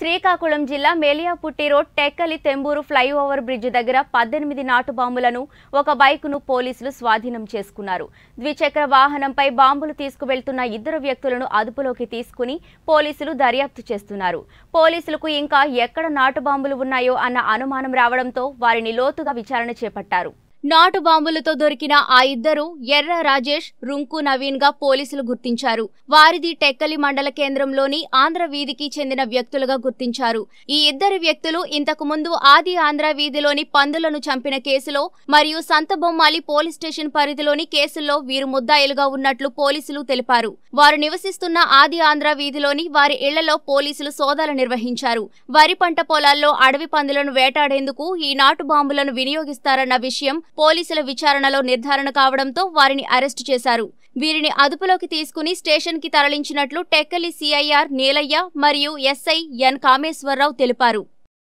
శ్రీకాకుళం జిల్లా Meliaputti road Tekkali Temburu flyover bridge దగ్గర పద్దెనిమిది నాటు బాంబులను ఒక బైకును పోలీసులు స్వాధీనం చేసుకున్నారు ద్విచక్ర వాహనంపై బాంబులు తీసుకువెళ్తున్న ఇద్దరు వ్యక్తులను అదుపులోకి తీసుకుని పోలీసులు దర్యాప్తు చేస్తున్నారు పోలీసులకు ఇంకా ఎక్కడ నాటు బాంబులు ఉన్నాయో అన్న అనుమానం రావడంతో వారిని లోతుగా విచారణ చేపట్టారు నాటు బాంబులతో దొరికిన ఆ ఇద్దరు ఎర్ర రాజేష్ రుంకు నవీన్ గా పోలీసులు గుర్తించారు వారిది టెక్కలి మండల కేంద్రంలోని ఆంధ్ర వీధికి చెందిన వ్యక్తులుగా గుర్తించారు ఈ ఇద్దరు వ్యక్తులు ఇంతకు ముందు ఆది ఆంధ్ర వీధిలోని పందులను చంపిన కేసులో మరియు సంతబొమ్మాలి పోలీస్ స్టేషన్ పరిధిలోని కేసుల్లో వీరు ముద్దాయిలుగా ఉన్నట్లు పోలీసులు తెలిపారు వారు నివసిస్తున్న ఆది ఆంధ్ర వీధిలోని వారి ఇళ్లలో పోలీసులు సోదాలు నిర్వహించారు వరి పంట పొలాల్లో అడవి పందులను వేటాడేందుకు ఈ నాటు బాంబులను వినియోగిస్తారన్న విషయం పోలీసుల విచారణలో నిర్ధారణ కావడంతో వారిని అరెస్టు చేశారు వీరిని అదుపులోకి తీసుకుని స్టేషన్ కి తరలించినట్లు టెక్కలి సిఐఆర్ నీలయ్య మరియు ఎస్ఐ ఎన్ కామేశ్వరరావు తెలిపారు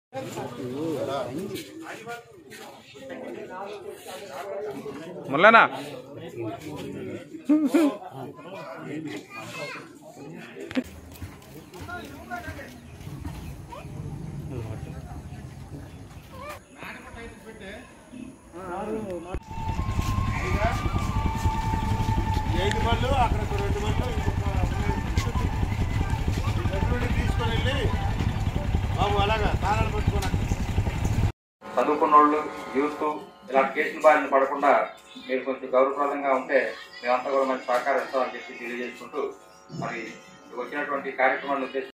ముల్లనా ఐదు బళ్ళు అక్కడ ఒక రెండు బళ్ళు ఇంకొక రెండు తీసుకొని వెళ్ళి బాబు అలాగా తాళాలు పట్టుకొని అక్కడ చదువుకున్న వాళ్ళు యూత్ ఇలాంటి కేసుల బారిన పడకుండా మీరు కొంచెం గౌరవప్రదంగా ఉంటే మేమంతా కూడా మంచి సహకారం ఇస్తామని చెప్పి తెలియజేసుకుంటూ మరి వచ్చినటువంటి కార్యక్రమాన్ని ఉద్దేశించి